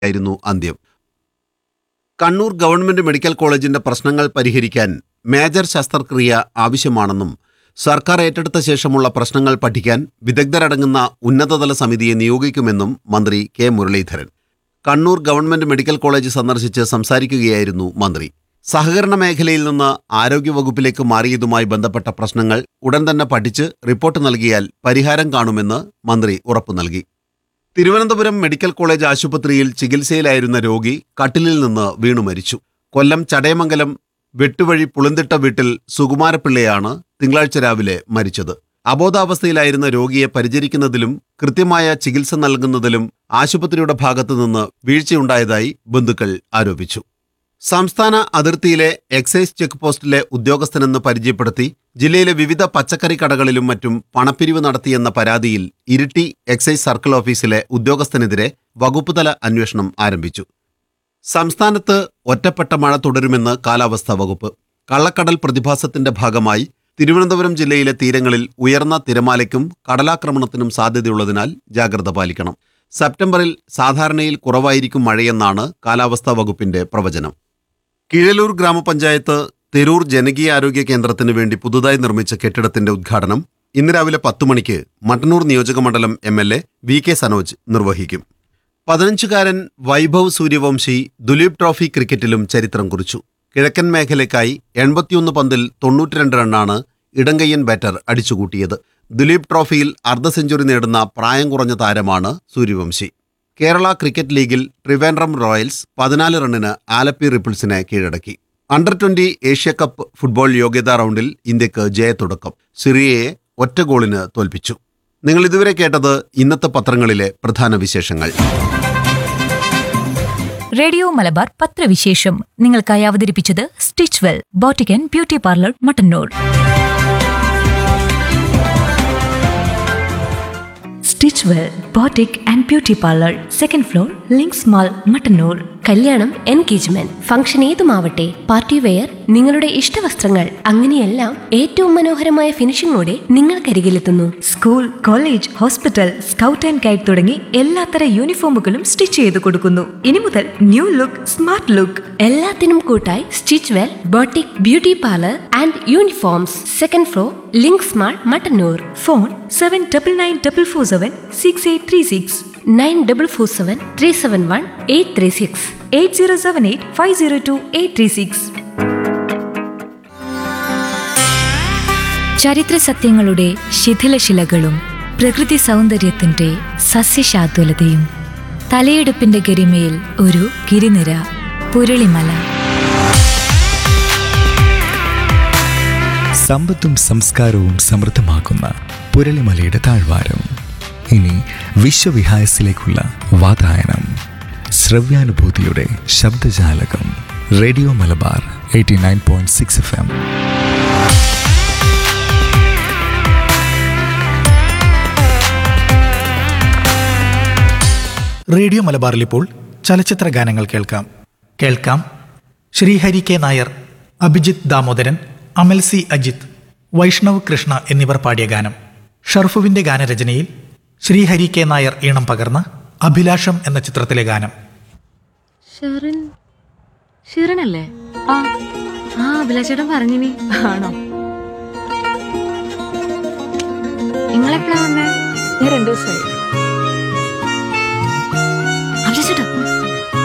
ആയിരുന്നു അന്ത്യം Kannur government medical കോളേജിന്റെ പ്രശ്നങ്ങൾ പരിഹരിക്കാൻ മേജർ ശസ്ത്രക്രിയ ആവശ്യമാണെന്നും സർക്കാർ ഏറ്റെടുത്ത ശേഷമുള്ള പ്രശ്നങ്ങൾ പഠിക്കാൻ വിദഗ്ധരടങ്ങുന്ന ഉന്നതതല സമിതിയെ നിയോഗിക്കുമെന്നും മന്ത്രി K Muraleedharan Kannur government medical college സന്ദർശിച്ച് സംസാരിക്കുകയായിരുന്നു മന്ത്രി സഹകരണ മേഖലയിൽ നിന്ന് ആരോഗ്യവകുപ്പിലേക്ക് മാറിയതുമായി ബന്ധപ്പെട്ട പ്രശ്നങ്ങൾ ഉടൻ തന്നെ പഠിച്ച് റിപ്പോർട്ട് നൽകിയാൽ പരിഹാരം കാണുമെന്ന് മന്ത്രി ഉറപ്പു നൽകി തിരുവനന്തപുരം മെഡിക്കൽ കോളേജ് ആശുപത്രിയിൽ ചികിത്സയിലായിരുന്ന രോഗി കട്ടിലിൽ നിന്ന് വീണു മരിച്ചു കൊല്ലം ചടയമംഗലം വെട്ടുവഴി പുളിന്തിട്ട വീട്ടിൽ സുകുമാരപിള്ളയാണ് തിങ്കളാഴ്ച രാവിലെ മരിച്ചത് അബോധാവസ്ഥയിലായിരുന്ന രോഗിയെ പരിചരിക്കുന്നതിലും കൃത്യമായ ചികിത്സ നൽകുന്നതിലും ആശുപത്രിയുടെ ഭാഗത്തു നിന്ന് വീഴ്ചയുണ്ടായതായി ബന്ധുക്കൾ ആരോപിച്ചു സംസ്ഥാന അതിർത്തിയിലെ എക്സൈസ് ചെക്ക് പോസ്റ്റിലെ ഉദ്യോഗസ്ഥനെന്ന് പരിചയപ്പെടുത്തി ജില്ലയിലെ വിവിധ പച്ചക്കറി കടകളിലും മറ്റും പണപ്പിരിവ് നടത്തിയെന്ന പരാതിയിൽ ഇരിട്ടി എക്സൈസ് സർക്കിൾ ഓഫീസിലെ ഉദ്യോഗസ്ഥനെതിരെ വകുപ്പുതല അന്വേഷണം ആരംഭിച്ചു സംസ്ഥാനത്ത് ഒറ്റപ്പെട്ട മഴ തുടരുമെന്ന് കാലാവസ്ഥാ വകുപ്പ് കള്ളക്കടൽ പ്രതിഭാസത്തിന്റെ ഭാഗമായി തിരുവനന്തപുരം ജില്ലയിലെ തീരങ്ങളിൽ ഉയർന്ന തിരമാലയ്ക്കും കടലാക്രമണത്തിനും സാധ്യതയുള്ളതിനാൽ ജാഗ്രത പാലിക്കണം സെപ്റ്റംബറിൽ സാധാരണയിൽ കുറവായിരിക്കും മഴയെന്നാണ് കാലാവസ്ഥാ വകുപ്പിന്റെ പ്രവചനം കീഴലൂർ ഗ്രാമപഞ്ചായത്ത് തെരൂർ ജനകീയാരോഗ്യ കേന്ദ്രത്തിന് വേണ്ടി പുതുതായി നിർമ്മിച്ച കെട്ടിടത്തിന്റെ ഉദ്ഘാടനം ഇന്ന് രാവിലെ പത്ത് മണിക്ക് മട്ടന്നൂർ നിയോജകമണ്ഡലം M L A V K Sanoj നിർവഹിക്കും പതിനഞ്ചുകാരൻ വൈഭവ് സൂര്യവംശി ദുലീപ് ട്രോഫി ക്രിക്കറ്റിലും ചരിത്രം കുറിച്ചു കിഴക്കൻ മേഖലയ്ക്കായി എൺപത്തിയൊന്ന് പന്തിൽ തൊണ്ണൂറ്റിരണ്ട് റണ്ണാണ് ഇടങ്കയ്യൻ ബാറ്റർ അടിച്ചുകൂട്ടിയത് ദുലീപ് ട്രോഫിയിൽ അർദ്ധ സെഞ്ചുറി നേടുന്ന പ്രായം കുറഞ്ഞ താരമാണ് സൂര്യവംശി കേരള ക്രിക്കറ്റ് ലീഗിൽ ട്രിവാൻഡ്രം റോയൽസ് പതിനാല് റണ്ണിന് ആലപ്പി റിപ്പിൾസിനെ കീഴടക്കി under twenty Asia cup football യോഗ്യതാ റൗണ്ടിൽ ഇന്ത്യക്ക് ജയത്തുടക്കം സിറിയയെ ഒറ്റ ഗോളിന് തോൽപ്പിച്ചു നിങ്ങൾ ഇതുവരെ കേട്ടത് ഇന്നത്തെ പത്രങ്ങളിലെ പ്രധാന വിശേഷങ്ങൾ റേഡിയോ മലബാർ പത്രവിശേഷം നിങ്ങൾക്കായി അവതരിപ്പിച്ചത് stitch well boutique and beauty parlour Mattannur stitch well boutique and beauty parlour second floor links mall Mattannur കല്യാണം എൻഗേജ്മെന്റ് ഫംഗ്ഷൻ ഏതുമാവട്ടെ പാർട്ടി വെയർ നിങ്ങളുടെ ഇഷ്ടവസ്ത്രങ്ങൾ അങ്ങനെയെല്ലാം ഏറ്റവും മനോഹരമായ ഫിനിഷിംഗോടെ നിങ്ങൾക്കരികിലെത്തുന്നു school college hospital scout and guide തുടങ്ങി എല്ലാത്തര യൂണിഫോമുകളും സ്റ്റിച്ച് ചെയ്ത് കൊടുക്കുന്നു ഇനി മുതൽ ന്യൂ ലുക്ക് സ്മാർട്ട് ലുക്ക് എല്ലാത്തിനും കൂട്ടായി stitch well boutique beauty parlour and uniforms second floor links mall Mattannur phone seven double nine double four seven six eight three six nine double four seven three seven one eight three six eight zero seven eight five zero two eight three six ചരിത്ര സത്യങ്ങളുടെ ശിഥിലശിലകളും പ്രകൃതി സൗന്ദര്യത്തിന്റെ സസ്യശാതുലതയും തലയെടുപ്പിന്റെ ഗരിമയിൽ ഒരു ഗിരിനിര പുരളിമല സമ്പത്തും സംസ്കാരവും സമൃദ്ധമാക്കുന്ന പുരളിമലയുടെ താഴ്വാരം ഇനി വിശ്വവിഹായസിലേക്കുള്ള വാതായനം ശ്രവ്യാനുഭൂതിയുടെ ശബ്ദജാലകം radio Malabar eighty nine point six F M radio മലബാറിൽ ഇപ്പോൾ ചലച്ചിത്ര ഗാനങ്ങൾ കേൾക്കാം കേൾക്കാം ശ്രീഹരി കെ നായർ അഭിജിത്ത് ദാമോദരൻ അമൽ സി അജിത്ത് വൈഷ്ണവ് കൃഷ്ണ എന്നിവർ പാടിയ ഗാനം ഷർഫുവിന്റെ ഗാനരചനയിൽ ശ്രീഹരി കെ നായർ ഈണം പകർന്ന അഭിലാഷം എന്ന ചിത്രത്തിലെ ഗാനം ഷെറിൻ ഷെറിനല്ലേ ആ ആ അഭിലാഷേട്ടൻ പറഞ്ഞിനി ആണോ നിങ്ങളെപ്പോഴാ വന്നേ ഞാൻ രണ്ടു ദിവസമായി